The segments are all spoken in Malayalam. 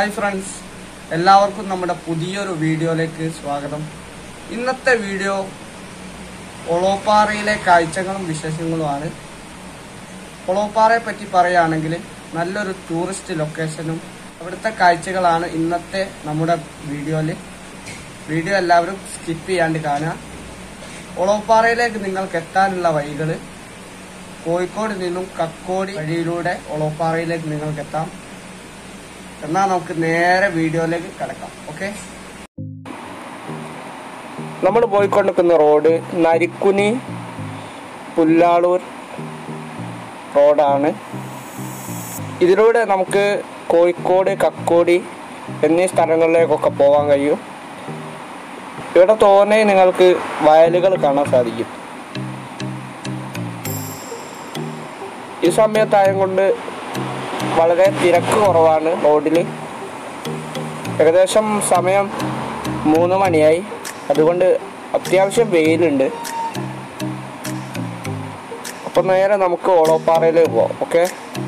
ഹായ് ഫ്രണ്ട്സ് എല്ലാവർക്കും നമ്മുടെ പുതിയൊരു വീഡിയോയിലേക്ക് സ്വാഗതം ഇന്നത്തെ വീഡിയോ ഒളോപ്പാറയിലെ കാഴ്ചകളും വിശേഷങ്ങളുമാണ് ഒളോപ്പാറയെ പറ്റി പറയുകയാണെങ്കിൽ നല്ലൊരു ടൂറിസ്റ്റ് ലൊക്കേഷനും അവിടുത്തെ കാഴ്ചകളാണ് ഇന്നത്തെ നമ്മുടെ വീഡിയോയിൽ വീഡിയോ എല്ലാവരും സ്കിപ്പ് ചെയ്യാണ്ട് കാണുക ഒളോപ്പാറയിലേക്ക് നിങ്ങൾക്ക് എത്താനുള്ള വഴികൾ കോഴിക്കോട് നിന്നും കക്കോടി വഴിയിലൂടെ ഒളോപ്പാറയിലേക്ക് നിങ്ങൾക്ക് എത്താം എന്നാൽ നമുക്ക് നേരെ വീഡിയോയിലേക്ക് കിടക്കാം ഓക്കെ നമ്മൾ പോയിക്കൊണ്ടിരിക്കുന്ന റോഡ് നരിക്കുനി പുല്ലാളൂർ റോഡാണ് ഇതിലൂടെ നമുക്ക് കോഴിക്കോട് കക്കോടി എന്നീ സ്ഥലങ്ങളിലേക്കൊക്കെ പോകാൻ കഴിയും ഇവിടെ തോന്നെ നിങ്ങൾക്ക് വയലുകൾ കാണാൻ സാധിക്കും ഈ സമയത്തായം കൊണ്ട് വളരെ തിരക്ക് കുറവാണ് റോഡിൽ ഏകദേശം സമയം മൂന്ന് മണിയായി അതുകൊണ്ട് അത്യാവശ്യം വെയിലുണ്ട് അപ്പം നേരെ നമുക്ക് ഓളോപ്പാറയിലേക്ക് പോവാം ഓക്കെ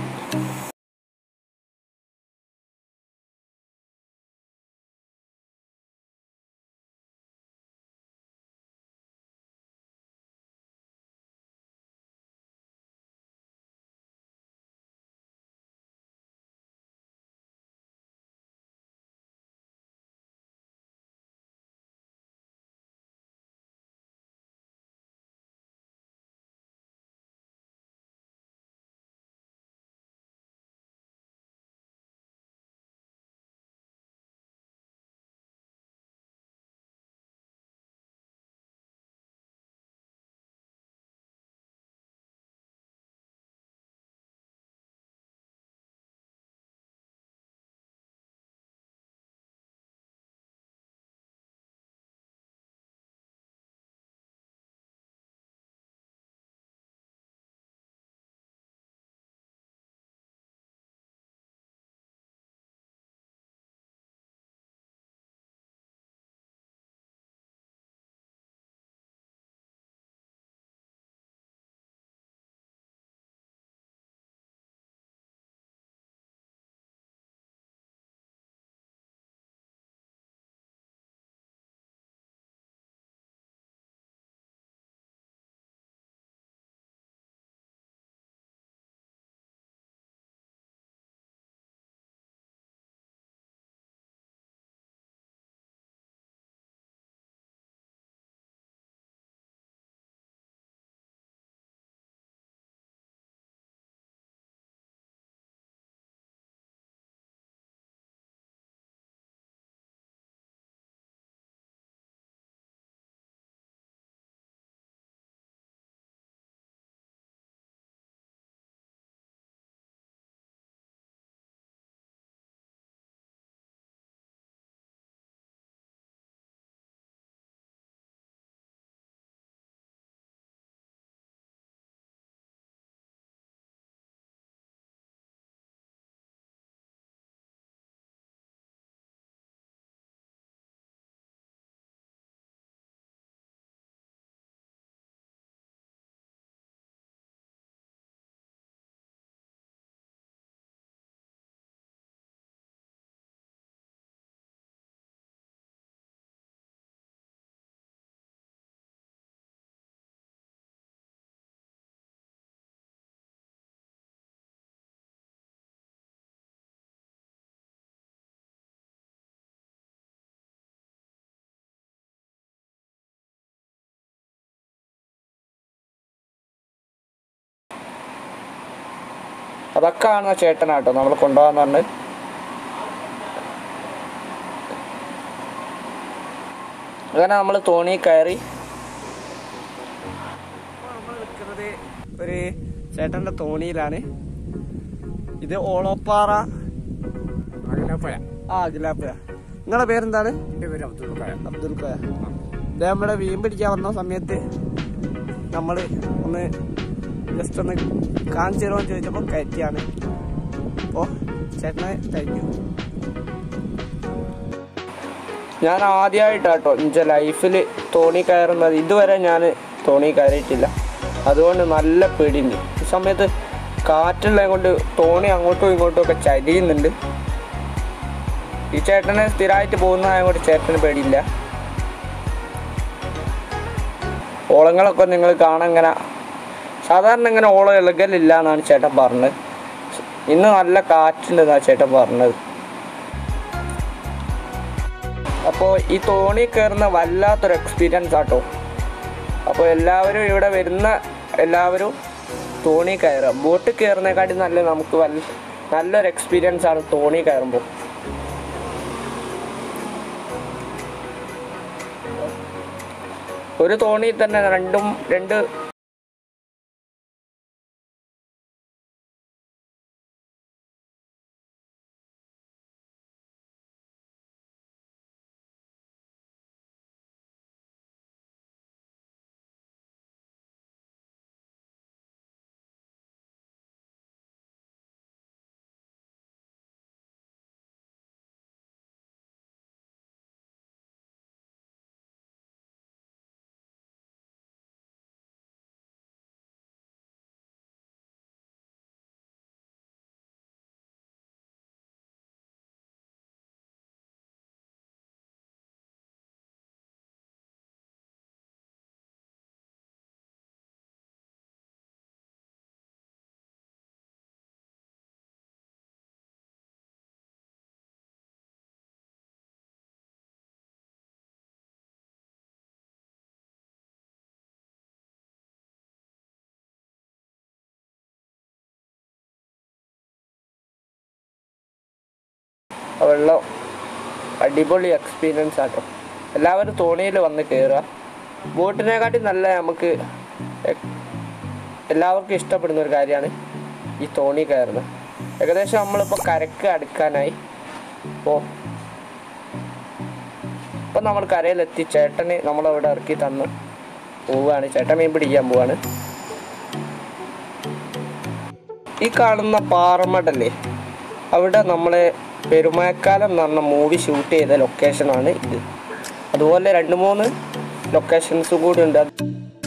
അതൊക്കെ കാണുന്ന ചേട്ടനാട്ടോ നമ്മൾ കൊണ്ടുപോകാന്ന് പറഞ്ഞ് അങ്ങനെ നമ്മൾ തോണി കയറി ഒരു ചേട്ടന്റെ തോണിയിലാണ് ഇത് ഓളോപ്പാറ അകലപ്പുഴ ആ അഖിലാപ്പുഴ നിങ്ങളെ പേരെന്താണ് എൻ്റെ പേര് അബ്ദുൾ ഖാൻ അബ്ദുൽ ഖയ ഇത് നമ്മുടെ മീൻ പിടിക്കാൻ വന്ന സമയത്ത് നമ്മൾ ഒന്ന് ജസ്റ്റ് ഒന്ന് കാണിച്ചു തരുമോ എന്ന് ചോദിച്ചപ്പോൾ കയറ്റിയാണ് അപ്പോൾ ചേട്ടനെ താങ്ക് യു ഞാൻ ആദ്യമായിട്ടാട്ടോ എൻ്റെ ലൈഫിൽ തോണി കയറുന്നത് ഇതുവരെ ഞാൻ തോണി കയറിയിട്ടില്ല അതുകൊണ്ട് നല്ല പേടിയുണ്ട് ഈ സമയത്ത് കാറ്റുള്ളത് കൊണ്ട് തോണി അങ്ങോട്ടും ഇങ്ങോട്ടും ഒക്കെ ചരിയുന്നുണ്ട് ഈ ചേട്ടന് സ്ഥിരമായിട്ട് പോകുന്നതായതുകൊണ്ട് ചേട്ടന് പേടിയില്ല ഓളങ്ങളൊക്കെ നിങ്ങൾ കാണാൻ ഇങ്ങനെ സാധാരണ ഇങ്ങനെ ഓളം ഇളകലില്ല എന്നാണ് ചേട്ടൻ പറഞ്ഞത് ഇന്ന് നല്ല കാറ്റുണ്ടെന്നാണ് ചേട്ടൻ പറഞ്ഞത് അപ്പോൾ ഈ തോണി കയറുന്ന വല്ലാത്തൊരു എക്സ്പീരിയൻസ് ആട്ടോ അപ്പോൾ എല്ലാവരും ഇവിടെ വരുന്ന എല്ലാവരും തോണി കയറുക ബോട്ട് കയറുന്നതിനെക്കാട്ടി നല്ല നമുക്ക് വല്ല നല്ലൊരു എക്സ്പീരിയൻസ് ആണ് തോണി കയറുമ്പോൾ ഒരു തോണി തന്നെ രണ്ടും രണ്ട് വെള്ളം അടിപൊളി എക്സ്പീരിയൻസ് ആട്ടോ എല്ലാവരും തോണിയിൽ വന്ന് കയറുക ബോട്ടിനെക്കാട്ടി നല്ല നമുക്ക് എ- എല്ലാവർക്കും ഇഷ്ടപ്പെടുന്ന ഒരു കാര്യമാണ് ഈ തോണി കയറുന്നത് ഏകദേശം നമ്മളിപ്പോൾ കരക്ക് അടുക്കാനായി അപ്പോൾ ഇപ്പം നമ്മൾ കരയിലെത്തി ചേട്ടന് നമ്മളവിടെ ഇറക്കി തന്ന് പോവുകയാണ് ചേട്ടൻ മീൻ പിടിക്കാൻ പോവാണ് ഈ കാണുന്ന പാറമടല്ലേ അവിടെ നമ്മളെ പെരുമഴക്കാലം എന്ന് പറഞ്ഞ മൂവി ഷൂട്ട് ചെയ്ത ലൊക്കേഷനാണ് ഇത് അതുപോലെ രണ്ട് മൂന്ന് ലൊക്കേഷൻസും കൂടി ഉണ്ട് അത്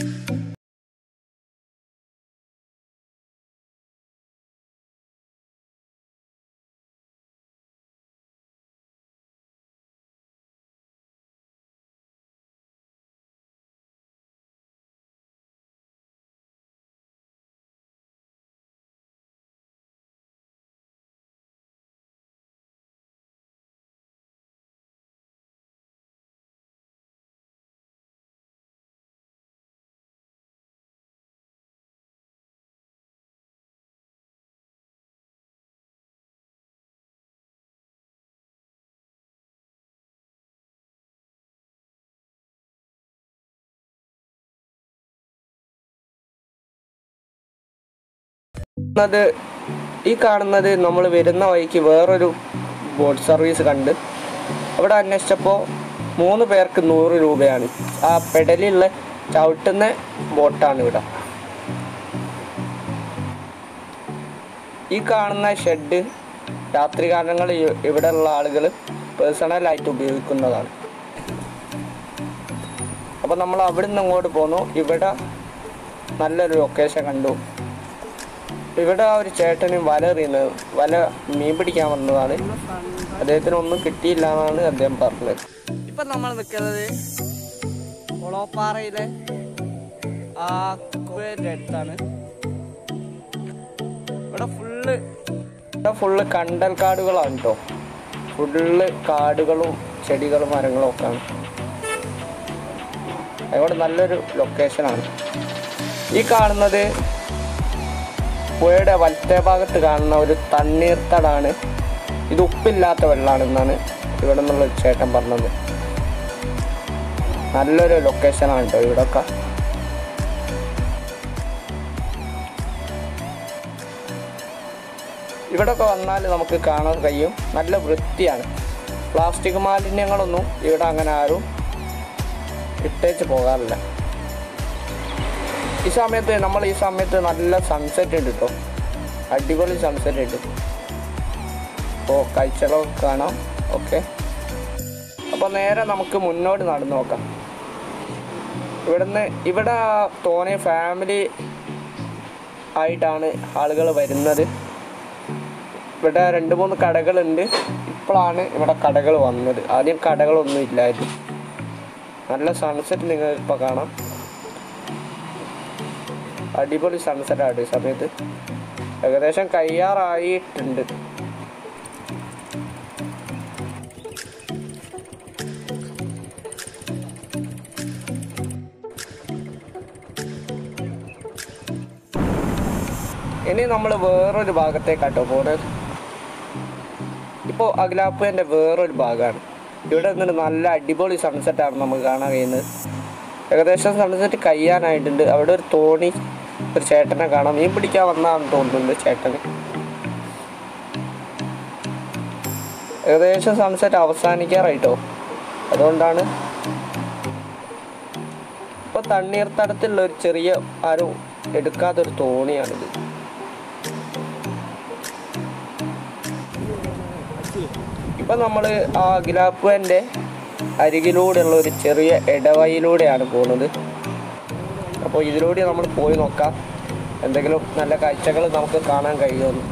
അത് ഈ കാണുന്നത് നമ്മൾ വരുന്ന വഴിക്ക് വേറൊരു ബോട്ട് സർവീസ് കണ്ട് അവിടെ അന്വേഷിച്ചപ്പോൾ മൂന്ന് പേർക്ക് നൂറ് രൂപയാണ് ആ പെടലിലുള്ള ചവിട്ടുന്ന ബോട്ടാണ് ഇവിടെ ഈ കാണുന്ന ഷെഡ് രാത്രികാലങ്ങൾ ഇവിടെയുള്ള ആളുകൾ പേഴ്സണലായിട്ട് ഉപയോഗിക്കുന്നതാണ് അപ്പോൾ നമ്മൾ അവിടെ നിന്ന് ഇങ്ങോട്ട് പോന്നു ഇവിടെ നല്ലൊരു ലൊക്കേഷൻ കണ്ടു ഇവിടെ ആ ഒരു ചേട്ടന് വല എറിയുന്നത് വല മീൻ പിടിക്കാൻ വന്നതാണ് അദ്ദേഹത്തിന് ഒന്നും കിട്ടിയില്ല എന്നാണ് അദ്ദേഹം പറഞ്ഞത് ഇപ്പൊ നമ്മൾ നിൽക്കുന്നത് കൊളോപ്പാറയിലെ ആ കുവയുടെ അടുത്താണ് ഇവിടെ ഫുള്ള് ഇവിടെ ഫുള്ള് കണ്ടൽ കാടുകളാണ് കേട്ടോ ഫുള്ള് കാടുകളും ചെടികളും മരങ്ങളും ഒക്കെ ആണ് അതുകൊണ്ട് നല്ലൊരു ലൊക്കേഷനാണ് ഈ കാണുന്നത് പുഴയുടെ വലത്തേ ഭാഗത്ത് കാണുന്ന ഒരു തണ്ണീർത്തടാണ് ഇത് ഉപ്പില്ലാത്ത വെള്ളമാണെന്നാണ് ഇവിടെ നിന്നുള്ള ഒരു ചേട്ടൻ പറഞ്ഞത് നല്ലൊരു ലൊക്കേഷനാണ് കേട്ടോ ഇവിടൊക്കെ ഇവിടൊക്കെ വന്നാൽ നമുക്ക് കാണാൻ കഴിയും നല്ല വൃത്തിയാണ് പ്ലാസ്റ്റിക് മാലിന്യങ്ങളൊന്നും ഇവിടെ അങ്ങനെ ആരും ഇട്ടേച്ച് പോകാറില്ല ഈ സമയത്ത് നമ്മൾ ഈ സമയത്ത് നല്ല സൺസെറ്റ് ഉണ്ട് കേട്ടോ അടിപൊളി സൺസെറ്റ് ഉണ്ട് അപ്പോൾ കാഴ്ചകളൊക്കെ കാണാം ഓക്കെ അപ്പോൾ നേരെ നമുക്ക് മുന്നോട്ട് നടന്നു നോക്കാം ഇവിടുന്ന് ഇവിടെ തോനെ ഫാമിലി ആയിട്ടാണ് ആളുകൾ വരുന്നത് ഇവിടെ രണ്ട് മൂന്ന് കടകളുണ്ട് ഇപ്പം വന്നപ്പോഴാണ് ഇവിടെ കടകൾ വന്നത് ആദ്യം കടകളൊന്നും ഇല്ലായിരുന്നു നല്ല സൺസെറ്റ് നിങ്ങൾ ഇപ്പോൾ കാണാം അടിപൊളി സൺസെറ്റാണ് ഈ സമയത്ത് ഏകദേശം കഴിയാറായിട്ടുണ്ട് ഇനി നമ്മൾ വേറൊരു ഭാഗത്തേക്കാട്ടോ പോകുന്നത് ഇപ്പോൾ അഖിലാപ്പുവിൻ്റെ വേറൊരു ഭാഗമാണ് ഇവിടെ നിന്നിട്ട് നല്ല അടിപൊളി സൺസെറ്റാണ് നമുക്ക് കാണാൻ കഴിയുന്നത് ഏകദേശം സൺസെറ്റ് കഴിയാനായിട്ടുണ്ട് അവിടെ ഒരു തോണി ഒരു ചേട്ടനെ കാണാം മീൻ പിടിക്കാൻ വന്നാന്ന് തോന്നുന്നുണ്ട് ചേട്ടന് ഏകദേശം സൺസെറ്റ് അവസാനിക്കാറായിട്ടോ അതുകൊണ്ടാണ് ഇപ്പോൾ തണ്ണീർത്തടത്തുള്ള ഒരു ചെറിയ ആരും എടുക്കാത്തൊരു തോണിയാണിത് ഇപ്പം നമ്മൾ ആ ഗിലാപ്പുവിൻ്റെ അരികിലൂടെയുള്ള ഒരു ചെറിയ ഇടവഴിയിലൂടെയാണ് പോകുന്നത് അപ്പോൾ ഇതിലൂടെ നമ്മൾ പോയി നോക്കാം എന്തെങ്കിലും നല്ല കാഴ്ചകൾ നമുക്ക് കാണാൻ കഴിയുമെന്ന്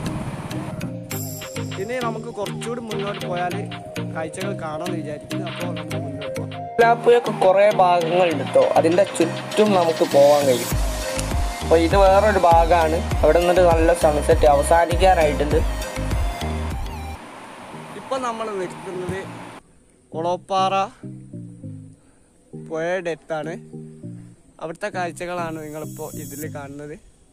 ഇനി നമുക്ക് കുറച്ചുകൂടി മുന്നോട്ട് പോയാൽ കാഴ്ചകൾ കാണാമെന്ന് വിചാരിക്കുന്നു അപ്പോൾ നമുക്ക് മുന്നോട്ട് പോകാം ഗിലാപ്പുയൊക്കെ കുറേ ഭാഗങ്ങളുണ്ട് കേട്ടോ അതിൻ്റെ ചുറ്റും നമുക്ക് പോകാൻ കഴിയും അപ്പോൾ ഇത് വേറൊരു ഭാഗമാണ് അവിടെ നിന്നിട്ട് നല്ല സൺസെറ്റ് അവസാനിക്കാനായിട്ടുണ്ട് ഇപ്പൊ നമ്മൾ നിൽക്കുന്നത് ഒളോപ്പാറ പുഴയുടെ അടുത്താണ് അവിടുത്തെ കാഴ്ചകളാണ് നിങ്ങളിപ്പോൾ ഇതിൽ കാണുന്നത്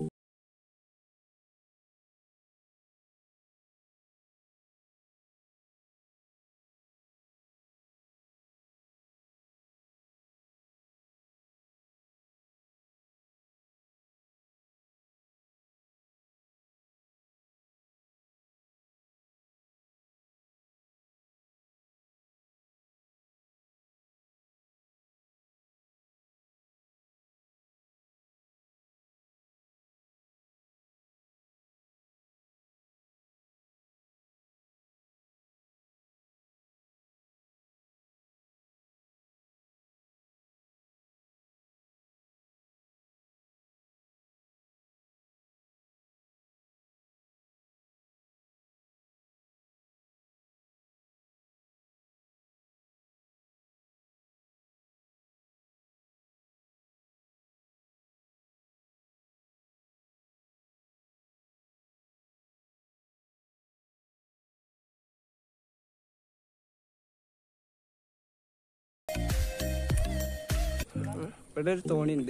ഇവിടെ ഒരു തോണി ഉണ്ട്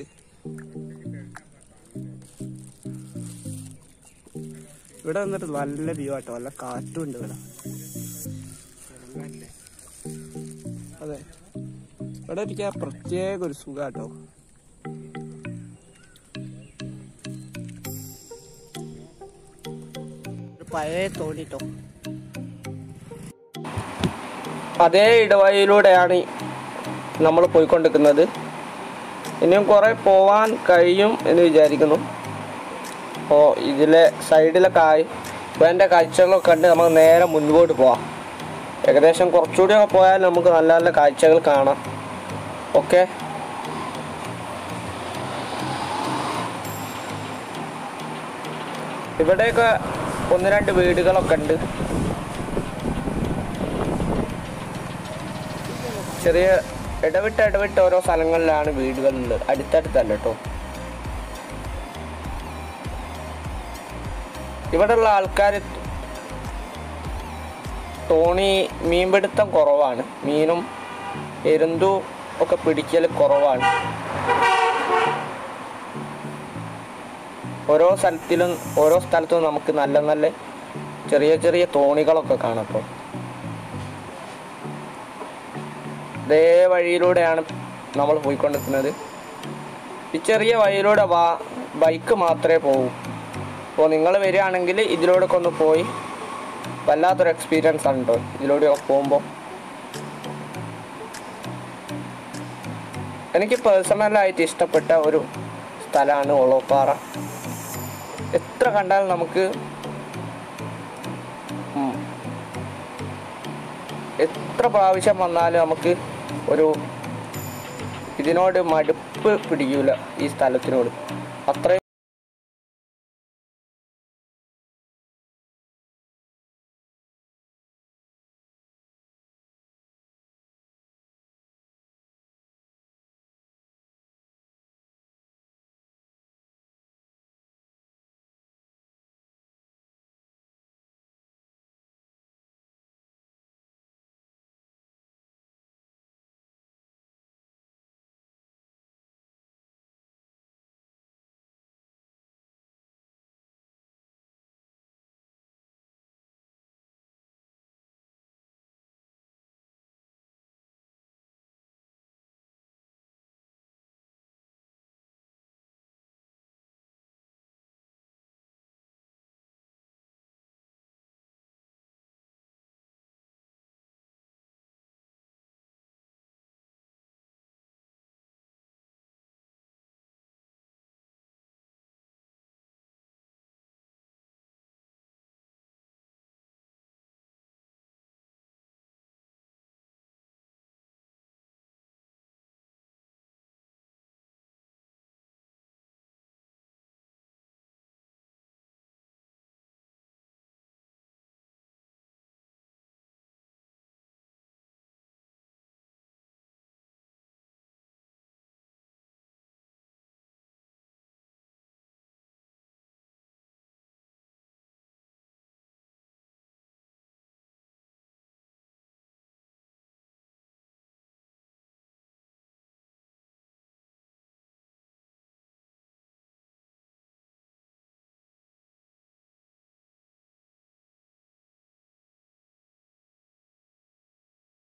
ഇവിടെ വന്നിട്ട് നല്ല വ്യൂ ആട്ടോ നല്ല കാറ്റും ഉണ്ട് ഇവിടെ അതെ ഇവിടെ ഇരിക്കാൻ പ്രത്യേക ഒരു സുഖാട്ടോ ഒരു പഴയ തോണിട്ടോ അതേ ഇടവഴിയിലൂടെയാണ് നമ്മൾ പോയിക്കൊണ്ടിരിക്കുന്നത് ഇനിയും കുറേ പോവാൻ കഴിയും എന്ന് വിചാരിക്കുന്നു അപ്പോൾ ഇതിലെ സൈഡിലെ കായ് വേണ്ട കാഴ്ചകളൊക്കെ കണ്ട് നമുക്ക് നേരെ മുൻപോട്ട് പോവാം ഏകദേശം കുറച്ചുകൂടിയൊക്കെ പോയാൽ നമുക്ക് നല്ല നല്ല കാഴ്ചകൾ കാണാം ഓക്കെ ഇവിടെയൊക്കെ ഒന്ന് രണ്ട് വീടുകളൊക്കെ ഉണ്ട് ചെറിയ ഇടവിട്ട് ഇടവിട്ട് ഓരോ സ്ഥലങ്ങളിലാണ് വീടുകളുള്ളത് അടുത്തടുത്തല്ല കേട്ടോ ഇവിടെയുള്ള ആൾക്കാർ തോണി മീൻപിടുത്തം കുറവാണ് മീനും എരുന്തു ഒക്കെ പിടിക്കൽ കുറവാണ് ഓരോ സ്ഥലത്തിലും ഓരോ സ്ഥലത്തും നമുക്ക് നല്ല നല്ല ചെറിയ ചെറിയ തോണികളൊക്കെ കാണാം ഇപ്പോൾ ഇതേ വഴിയിലൂടെയാണ് നമ്മൾ പോയിക്കൊണ്ടിരിക്കുന്നത് ഈ ചെറിയ വഴിയിലൂടെ വാ ബൈക്ക് മാത്രമേ പോകൂ അപ്പോൾ നിങ്ങൾ വരികയാണെങ്കിൽ ഇതിലൂടെ ഒന്ന് പോയി വല്ലാത്തൊരു എക്സ്പീരിയൻസ് ആണ് കേട്ടോ ഇതിലൂടെ പോകുമ്പോൾ എനിക്ക് പേഴ്സണലായിട്ട് ഇഷ്ടപ്പെട്ട ഒരു സ്ഥലമാണ് ഒളോപ്പാറ എത്ര കണ്ടാലും നമുക്ക് ഉം, എത്ര പ്രാവശ്യം വന്നാലും നമുക്ക് ഒരു ഇതിനോട് മടുപ്പ് പിടിക്കൂല ഈ സ്ഥലത്തിനോട് അത്രയും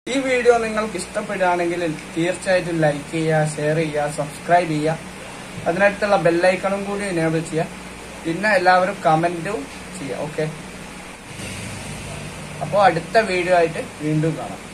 ഈ വീഡിയോ നിങ്ങൾക്ക് ഇഷ്ടപ്പെടുകയാണെങ്കിൽ തീർച്ചയായിട്ടും ലൈക്ക് ചെയ്യുക ഷെയർ ചെയ്യുക സബ്സ്ക്രൈബ് ചെയ്യുക അതിനടുത്തുള്ള ബെല്ലൈക്കണും കൂടി എനേബിൾ ചെയ്യുക പിന്നെ എല്ലാവരും കമന്റും ചെയ്യുക ഓക്കെ അപ്പോൾ അടുത്ത വീഡിയോ ആയിട്ട് വീണ്ടും കാണാം